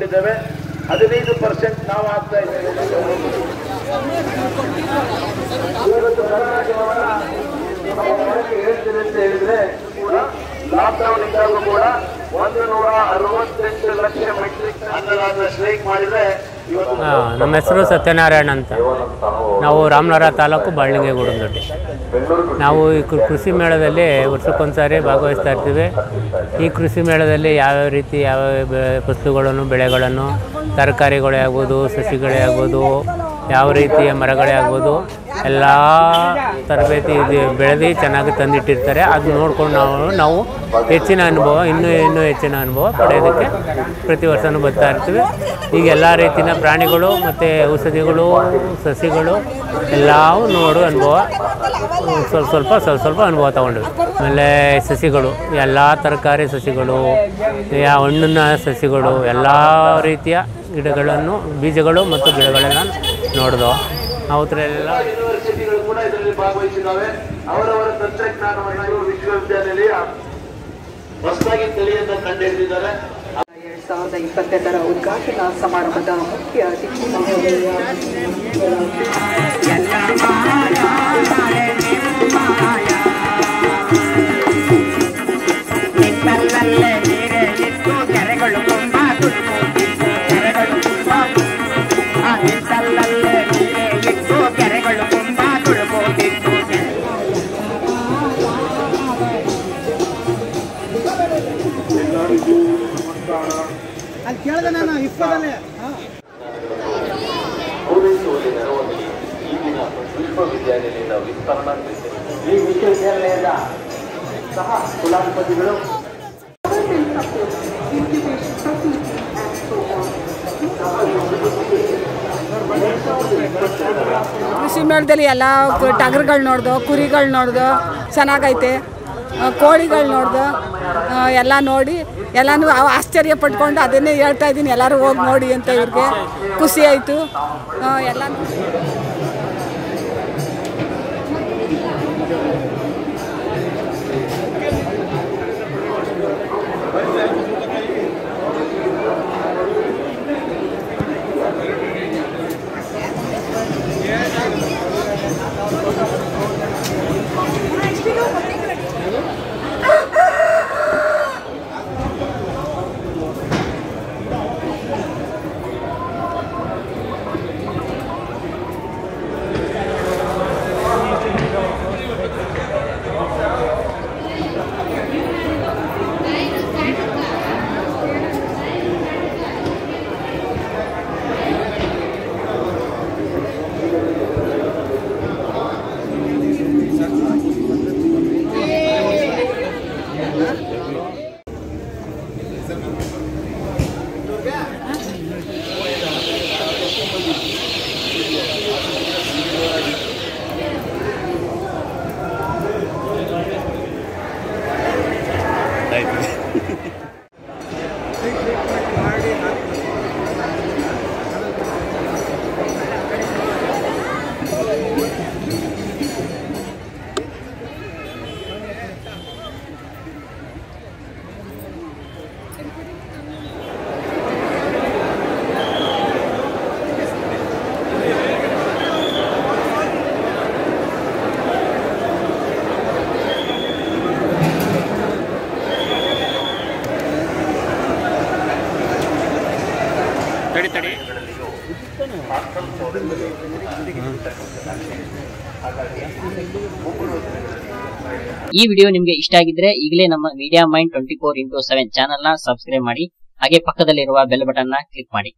ತಗೊಂಡಿದ್ದೇವೆ ಹದಿನೈದು ಪರ್ಸೆಂಟ್ ನಾವು ಆಗ್ತಾ ಇದ್ದೇವೆ ಇವತ್ತು ಕರ್ನಾಟಕವನ್ನ ನಾವು ಯಾಕೆ ಹೇಳ್ತೇನೆ ಅಂತ ಹೇಳಿದ್ರೆ ಕೂಡ ಲಾಕ್ಡೌನ್ ಇದ್ದಾಗ ಕೂಡ ಒಂದು ನೂರ ಅರವತ್ತೆಂಟು ಲಕ್ಷ ಮೆಟ್ರಿಕ್ ಅನ್ನದಾತ ಸ್ಟ್ರೈಕ್ ಮಾಡಿದ್ರೆ ಇವತ್ತು ಆ, ನಮ್ಮ ಹೆಸರು ಸತ್ಯನಾರಾಯಣ ಅಂತ ನಾವು ರಾಮನಗರ ತಾಲೂಕು ಬಾಳ್ಲಿಂಗೆ ಗುಡಂದೊಡ್ಡಿ ನಾವು ಈ ಕೃ- ಕೃಷಿ ಮೇಳದಲ್ಲಿ ವರ್ಷಕ್ಕೊಂದ್ಸಾರಿ ಭಾಗವಹಿಸ್ತಾ ಇರ್ತೀವಿ ಈ ಕೃಷಿ ಮೇಳದಲ್ಲಿ ಯಾವ್ಯಾವ ರೀತಿ ಯಾವ ಬೆ- ಫಸಲುಗಳನ್ನು ಬೆಳೆಗಳನ್ನು ತರಕಾರಿಗಳೇ ಆಗ್ಬೋದು ಸಸಿಗಳೇ ಆಗ್ಬೋದು ಯಾವ ರೀತಿಯ ಮರಗಳೇ ಆಗ್ಬೋದು ಎಲ್ಲ ತರಬೇತಿ ಇದು ಬೆಳೆದು ಚೆನ್ನಾಗಿ ತಂದಿಟ್ಟಿರ್ತಾರೆ ಅದು ನೋಡ್ಕೊಂಡು ನಾವು ನಾವು ಹೆಚ್ಚಿನ ಅನುಭವ ಇನ್ನೂ ಇನ್ನೂ ಹೆಚ್ಚಿನ ಅನುಭವ ಪಡೆಯೋದಕ್ಕೆ ಪ್ರತಿ ವರ್ಷವೂ ಬರ್ತಾ ಇರ್ತೀವಿ ಈಗ ಎಲ್ಲ ರೀತಿಯ ಪ್ರಾಣಿಗಳು ಮತ್ತು ಔಷಧಿಗಳು ಸಸಿಗಳು ಎಲ್ಲವೂ ನೋಡು ಅನುಭವ ಸ್ವಲ್ಪ ಸ್ವಲ್ಪ ಸ್ವಲ್ಪ ಸ್ವಲ್ಪ ಅನುಭವ ತಗೊಂಡ್ವಿ ಆಮೇಲೆ ಸಸಿಗಳು ಎಲ್ಲ ತರಕಾರಿ ಸಸಿಗಳು ಯಾವ ಹಣ್ಣಿನ ಸಸಿಗಳು ಎಲ್ಲ ರೀತಿಯ ಗಿಡಗಳನ್ನು ಬೀಜಗಳು ಮತ್ತು ಗಿಡಗಳೆಲ್ಲ ನೋಡಿದೋ ಅವತ್ರೆಲ್ಲ ಯೂನಿವರ್ಸಿಟಿಗಳು ಕೂಡ ಇದರಲ್ಲಿ ಭಾಗವಹಿಸಿದ್ದಾವೆ ಅವರವರ ತಂತ್ರಜ್ಞಾನವನ್ನು ಇವರು ವಿಶ್ವವಿದ್ಯಾನಿಲಯ ಹೊಸದಾಗಿ ತಳಿಯನ್ನು ಕಂಡುಹಿಡಿದಿದ್ದಾರೆ ಎರಡ್ ಸಾವಿರದ ಇಪ್ಪತ್ತೆರಡರ ಉದ್ಘಾಟನಾ ಸಮಾರಂಭದ ಮುಖ್ಯ ಅತಿಥಿ ಮಹೋದಯ ನಿಮ್ಮಲ್ಲೇ ನೀರೇ ಇತ್ತು ಕೆರೆಗಳು ತುಂಬ ತುಳುಕುತ್ತಿತ್ತು ಕೆರೆಗಳು ತುಂಬ ಆ ನಿಮ್ಮಲ್ಲೇ ನೀರೇ ಇತ್ತು ಕೆರೆಗಳು ತುಂಬ ತುಳುಕುತ್ತಿತ್ತು ಪೂರೈಸುವಲ್ಲಿ ನೆರವಾಗಿ ಈಗಿನ ವಿಶ್ವವಿದ್ಯಾನಿಲಯದ ವಿಸ್ತರಣಾ ಈ ವಿಶ್ವವಿದ್ಯಾನಿಲಯದ ಸಹ ಕುಲಾಧಿಪತಿಗಳು ಕೃಷಿ ಮೇಳದಲ್ಲಿ ಎಲ್ಲ ಟಗರುಗಳು ನೋಡ್ದು ಕುರಿಗಳು ನೋಡ್ದು ಚೆನ್ನಾಗೈತೆ ಕೋಳಿಗಳು ನೋಡ್ದು ಎಲ್ಲ ನೋಡಿ ಎಲ್ಲನೂ ಅವ್ ಆಶ್ಚರ್ಯ ಪಟ್ಕೊಂಡು ಅದನ್ನೇ ಹೇಳ್ತಾ ಇದ್ದೀನಿ ಎಲ್ಲರೂ ಹೋಗಿ ನೋಡಿ ಅಂತ ಇವ್ರಿಗೆ ಖುಷಿ ಆಯಿತು ಎಲ್ಲ ತಡಿ ತಡಿ ಈ ವಿಡಿಯೋ ನಿಮ್ಗೆ ಇಷ್ಟ ಆಗಿದ್ರೆ ಈಗಲೇ ನಮ್ಮ media mind twenty four into seven channel ನ ಸಬ್ಸ್ಕ್ರೈಬ್ ಮಾಡಿ ಹಾಗೆ ಪಕ್ಕದಲ್ಲಿರುವ ಬೆಲ್ ಬಟನ್ ನ ಕ್ಲಿಕ್ ಮಾಡಿ